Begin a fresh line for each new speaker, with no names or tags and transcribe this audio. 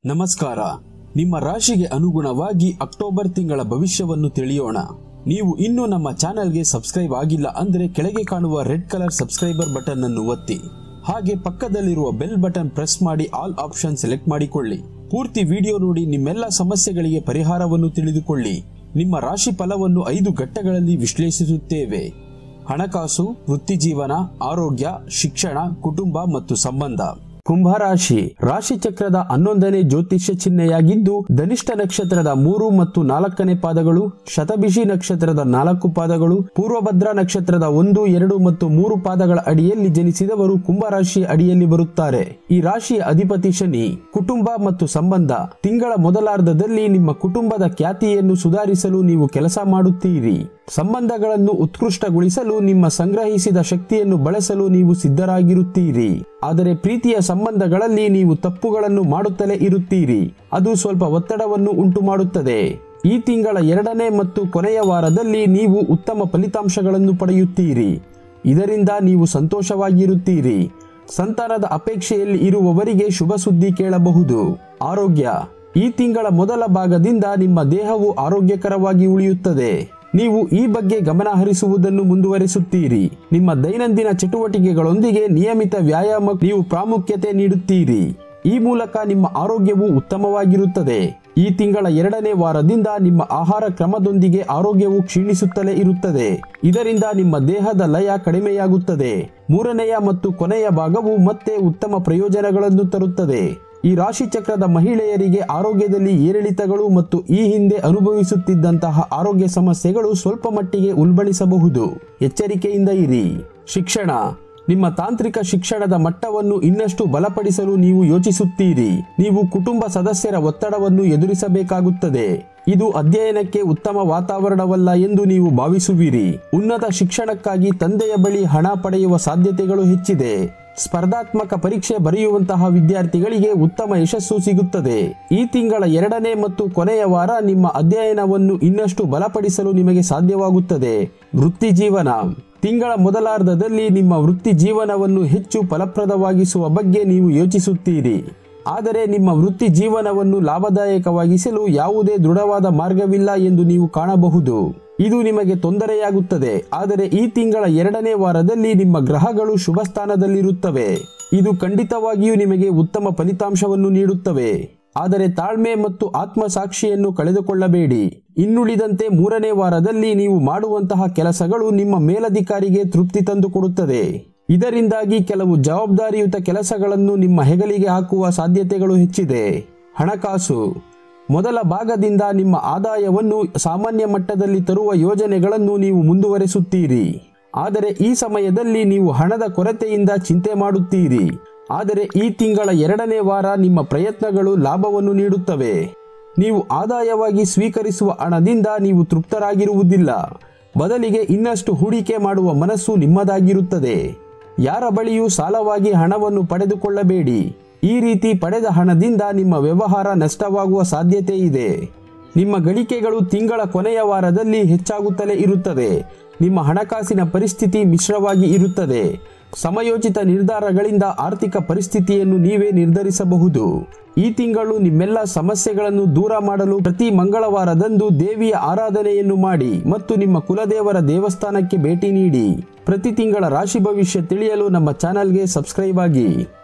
ನಮಸ್ಕಾರ ನಿಮ್ಮ ರಾಶಿಗೆ ಅನುಗುಣವಾಗಿ ಅಕ್ಟೋಬರ್ ತಿಂಗಳ ಭವಿಷ್ಯವನ್ನು ತಿಳಿಯೋಣ ನೀವು ಇನ್ನೂ ನಮ್ಮ ಚಾನೆಲ್ಗೆ ಸಬ್ಸ್ಕ್ರೈಬ್ ಆಗಿಲ್ಲ ಅಂದ್ರೆ ಕೆಳಗೆ ಕಾಣುವ ರೆಡ್ ಕಲರ್ ಸಬ್ಸ್ಕ್ರೈಬರ್ ಬಟನ್ ಅನ್ನು ಒತ್ತಿ ಹಾಗೆ ಪಕ್ಕದಲ್ಲಿರುವ ಬೆಲ್ ಬಟನ್ ಪ್ರೆಸ್ ಮಾಡಿ ಆಲ್ ಆಪ್ಷನ್ ಸೆಲೆಕ್ಟ್ ಮಾಡಿಕೊಳ್ಳಿ ಪೂರ್ತಿ ವಿಡಿಯೋ ನೋಡಿ ನಿಮ್ಮೆಲ್ಲ ಸಮಸ್ಯೆಗಳಿಗೆ ಪರಿಹಾರವನ್ನು ತಿಳಿದುಕೊಳ್ಳಿ ನಿಮ್ಮ ರಾಶಿ ಫಲವನ್ನು ಐದು ಘಟ್ಟಗಳಲ್ಲಿ ವಿಶ್ಲೇಷಿಸುತ್ತೇವೆ ಹಣಕಾಸು ವೃತ್ತಿಜೀವನ ಆರೋಗ್ಯ ಶಿಕ್ಷಣ ಕುಟುಂಬ ಮತ್ತು ಸಂಬಂಧ ಕುಂಭರಾಶಿ ರಾಶಿ ಚಕ್ರದ ಹನ್ನೊಂದನೇ ಜ್ಯೋತಿಷ್ಯ ಚಿಹ್ನೆಯಾಗಿದ್ದು ಧನಿಷ್ಠ ನಕ್ಷತ್ರದ ಮೂರು ಮತ್ತು ನಾಲ್ಕನೇ ಪಾದಗಳು ಶತಭಿಷಿ ನಕ್ಷತ್ರದ ನಾಲ್ಕು ಪಾದಗಳು ಪೂರ್ವಭದ್ರ ನಕ್ಷತ್ರದ ಒಂದು ಎರಡು ಮತ್ತು ಮೂರು ಪಾದಗಳ ಅಡಿಯಲ್ಲಿ ಜನಿಸಿದವರು ಕುಂಭರಾಶಿಯ ಅಡಿಯಲ್ಲಿ ಬರುತ್ತಾರೆ ಈ ರಾಶಿಯ ಅಧಿಪತಿ ಶನಿ ಕುಟುಂಬ ಮತ್ತು ಸಂಬಂಧ ತಿಂಗಳ ಮೊದಲಾರ್ಧದಲ್ಲಿ ನಿಮ್ಮ ಕುಟುಂಬದ ಖ್ಯಾತಿಯನ್ನು ಸುಧಾರಿಸಲು ನೀವು ಕೆಲಸ ಮಾಡುತ್ತೀರಿ ಸಂಬಂಧಗಳನ್ನು ಉತ್ಕೃಷ್ಟಗೊಳಿಸಲು ನಿಮ್ಮ ಸಂಗ್ರಹಿಸಿದ ಶಕ್ತಿಯನ್ನು ಬಳಸಲು ನೀವು ಸಿದ್ಧರಾಗಿರುತ್ತೀರಿ ಆದರೆ ಪ್ರೀತಿಯ ಸಂಬಂಧಗಳಲ್ಲಿ ನೀವು ತಪ್ಪುಗಳನ್ನು ಮಾಡುತ್ತಲೇ ಇರುತ್ತೀರಿ ಅದು ಸ್ವಲ್ಪ ಒತ್ತಡವನ್ನು ಉಂಟು ಮಾಡುತ್ತದೆ ಈ ತಿಂಗಳ ಎರಡನೇ ಮತ್ತು ಕೊನೆಯ ವಾರದಲ್ಲಿ ನೀವು ಉತ್ತಮ ಫಲಿತಾಂಶಗಳನ್ನು ಪಡೆಯುತ್ತೀರಿ ಇದರಿಂದ ನೀವು ಸಂತೋಷವಾಗಿರುತ್ತೀರಿ ಸಂತಾನದ ಅಪೇಕ್ಷೆಯಲ್ಲಿ ಇರುವವರಿಗೆ ಶುಭ ಸುದ್ದಿ ಕೇಳಬಹುದು ಆರೋಗ್ಯ ಈ ತಿಂಗಳ ಮೊದಲ ಭಾಗದಿಂದ ನಿಮ್ಮ ದೇಹವು ಆರೋಗ್ಯಕರವಾಗಿ ಉಳಿಯುತ್ತದೆ ನೀವು ಈ ಬಗ್ಗೆ ಗಮನ ಹರಿಸುವುದನ್ನು ಮುಂದುವರಿಸುತ್ತೀರಿ ನಿಮ್ಮ ದೈನಂದಿನ ಚಟುವಟಿಕೆಗಳೊಂದಿಗೆ ನಿಯಮಿತ ವ್ಯಾಯಾಮ ನೀವು ಪ್ರಾಮುಖ್ಯತೆ ನೀಡುತ್ತೀರಿ ಈ ಮೂಲಕ ನಿಮ್ಮ ಆರೋಗ್ಯವು ಉತ್ತಮವಾಗಿರುತ್ತದೆ ಈ ತಿಂಗಳ ಎರಡನೇ ವಾರದಿಂದ ನಿಮ್ಮ ಆಹಾರ ಕ್ರಮದೊಂದಿಗೆ ಆರೋಗ್ಯವು ಕ್ಷೀಣಿಸುತ್ತಲೇ ಇರುತ್ತದೆ ಇದರಿಂದ ನಿಮ್ಮ ದೇಹದ ಲಯ ಕಡಿಮೆಯಾಗುತ್ತದೆ ಮೂರನೆಯ ಮತ್ತು ಕೊನೆಯ ಭಾಗವು ಮತ್ತೆ ಉತ್ತಮ ಪ್ರಯೋಜನಗಳನ್ನು ತರುತ್ತದೆ ಈ ರಾಶಿ ಚಕ್ರದ ಮಹಿಳೆಯರಿಗೆ ಆರೋಗ್ಯದಲ್ಲಿ ಏರಿಳಿತಗಳು ಮತ್ತು ಈ ಹಿಂದೆ ಅನುಭವಿಸುತ್ತಿದ್ದಂತಹ ಆರೋಗ್ಯ ಸಮಸ್ಯೆಗಳು ಸ್ವಲ್ಪ ಮಟ್ಟಿಗೆ ಉಲ್ಬಣಿಸಬಹುದು ಎಚ್ಚರಿಕೆಯಿಂದ ಇರಿ ಶಿಕ್ಷಣ ನಿಮ್ಮ ತಾಂತ್ರಿಕ ಶಿಕ್ಷಣದ ಮಟ್ಟವನ್ನು ಇನ್ನಷ್ಟು ಬಲಪಡಿಸಲು ನೀವು ಯೋಚಿಸುತ್ತೀರಿ ನೀವು ಕುಟುಂಬ ಸದಸ್ಯರ ಒತ್ತಡವನ್ನು ಎದುರಿಸಬೇಕಾಗುತ್ತದೆ ಇದು ಅಧ್ಯಯನಕ್ಕೆ ಉತ್ತಮ ವಾತಾವರಣವಲ್ಲ ಎಂದು ನೀವು ಭಾವಿಸುವಿರಿ ಉನ್ನತ ಶಿಕ್ಷಣಕ್ಕಾಗಿ ತಂದೆಯ ಬಳಿ ಹಣ ಪಡೆಯುವ ಸಾಧ್ಯತೆಗಳು ಹೆಚ್ಚಿದೆ ಸ್ಪರ್ಧಾತ್ಮಕ ಪರೀಕ್ಷೆ ಬರೆಯುವಂತಹ ವಿದ್ಯಾರ್ಥಿಗಳಿಗೆ ಉತ್ತಮ ಯಶಸ್ಸು ಸಿಗುತ್ತದೆ ಈ ತಿಂಗಳ ಎರಡನೇ ಮತ್ತು ಕೊನೆಯ ವಾರ ನಿಮ್ಮ ಅಧ್ಯಯನವನ್ನು ಇನ್ನಷ್ಟು ಬಲಪಡಿಸಲು ನಿಮಗೆ ಸಾಧ್ಯವಾಗುತ್ತದೆ ವೃತ್ತಿ ಜೀವನ ತಿಂಗಳ ಮೊದಲಾರ್ಧದಲ್ಲಿ ನಿಮ್ಮ ವೃತ್ತಿ ಜೀವನವನ್ನು ಹೆಚ್ಚು ಫಲಪ್ರದವಾಗಿಸುವ ಬಗ್ಗೆ ನೀವು ಯೋಚಿಸುತ್ತೀರಿ ಆದರೆ ನಿಮ್ಮ ವೃತ್ತಿ ಜೀವನವನ್ನು ಲಾಭದಾಯಕವಾಗಿಸಲು ಯಾವುದೇ ದೃಢವಾದ ಮಾರ್ಗವಿಲ್ಲ ಎಂದು ನೀವು ಕಾಣಬಹುದು ಇದು ನಿಮಗೆ ತೊಂದರೆಯಾಗುತ್ತದೆ ಆದರೆ ಈ ತಿಂಗಳ ಎರಡನೇ ವಾರದಲ್ಲಿ ನಿಮ್ಮ ಗ್ರಹಗಳು ಶುಭ ಸ್ಥಾನದಲ್ಲಿರುತ್ತವೆ ಇದು ಖಂಡಿತವಾಗಿಯೂ ನಿಮಗೆ ಉತ್ತಮ ಫಲಿತಾಂಶವನ್ನು ನೀಡುತ್ತವೆ ಆದರೆ ತಾಳ್ಮೆ ಮತ್ತು ಆತ್ಮಸಾಕ್ಷಿಯನ್ನು ಕಳೆದುಕೊಳ್ಳಬೇಡಿ ಇನ್ನುಳಿದಂತೆ ಮೂರನೇ ವಾರದಲ್ಲಿ ನೀವು ಮಾಡುವಂತಹ ಕೆಲಸಗಳು ನಿಮ್ಮ ಮೇಲಧಿಕಾರಿಗೆ ತೃಪ್ತಿ ತಂದುಕೊಡುತ್ತದೆ ಇದರಿಂದಾಗಿ ಕೆಲವು ಜವಾಬ್ದಾರಿಯುತ ಕೆಲಸಗಳನ್ನು ನಿಮ್ಮ ಹೆಗಲಿಗೆ ಹಾಕುವ ಸಾಧ್ಯತೆಗಳು ಹೆಚ್ಚಿದೆ ಹಣಕಾಸು ಮೊದಲ ಭಾಗದಿಂದ ನಿಮ್ಮ ಆದಾಯವನ್ನು ಸಾಮಾನ್ಯ ಮಟ್ಟದಲ್ಲಿ ತರುವ ಯೋಜನೆಗಳನ್ನು ನೀವು ಮುಂದುವರೆಸುತ್ತೀರಿ ಆದರೆ ಈ ಸಮಯದಲ್ಲಿ ನೀವು ಹಣದ ಕೊರತೆಯಿಂದ ಚಿಂತೆ ಮಾಡುತ್ತೀರಿ ಆದರೆ ಈ ತಿಂಗಳ ಎರಡನೇ ವಾರ ನಿಮ್ಮ ಪ್ರಯತ್ನಗಳು ಲಾಭವನ್ನು ನೀಡುತ್ತವೆ ನೀವು ಆದಾಯವಾಗಿ ಸ್ವೀಕರಿಸುವ ಹಣದಿಂದ ನೀವು ತೃಪ್ತರಾಗಿರುವುದಿಲ್ಲ ಬದಲಿಗೆ ಇನ್ನಷ್ಟು ಹೂಡಿಕೆ ಮಾಡುವ ಮನಸ್ಸು ನಿಮ್ಮದಾಗಿರುತ್ತದೆ ಯಾರ ಬಳಿಯೂ ಸಾಲವಾಗಿ ಹಣವನ್ನು ಪಡೆದುಕೊಳ್ಳಬೇಡಿ ಈ ರೀತಿ ಪಡೆದ ಹಣದಿಂದ ನಿಮ್ಮ ವ್ಯವಹಾರ ನಷ್ಟವಾಗುವ ಸಾಧ್ಯತೆ ಇದೆ ನಿಮ್ಮ ಗಳಿಕೆಗಳು ತಿಂಗಳ ಕೊನೆಯ ವಾರದಲ್ಲಿ ಹೆಚ್ಚಾಗುತ್ತಲೇ ಇರುತ್ತದೆ ನಿಮ್ಮ ಹಣಕಾಸಿನ ಪರಿಸ್ಥಿತಿ ಮಿಶ್ರವಾಗಿ ಇರುತ್ತದೆ ಸಮಯೋಚಿತ ನಿರ್ಧಾರಗಳಿಂದ ಆರ್ಥಿಕ ಪರಿಸ್ಥಿತಿಯನ್ನು ನೀವೇ ನಿರ್ಧರಿಸಬಹುದು ಈ ತಿಂಗಳು ನಿಮ್ಮೆಲ್ಲ ಸಮಸ್ಯೆಗಳನ್ನು ದೂರ ಮಾಡಲು ಪ್ರತಿ ಮಂಗಳವಾರದಂದು ದೇವಿಯ ಆರಾಧನೆಯನ್ನು ಮಾಡಿ ಮತ್ತು ನಿಮ್ಮ ಕುಲದೇವರ ದೇವಸ್ಥಾನಕ್ಕೆ ಭೇಟಿ ನೀಡಿ ಪ್ರತಿ ತಿಂಗಳ ರಾಶಿ ಭವಿಷ್ಯ ತಿಳಿಯಲು ನಮ್ಮ ಚಾನಲ್ಗೆ ಸಬ್ಸ್ಕ್ರೈಬ್ ಆಗಿ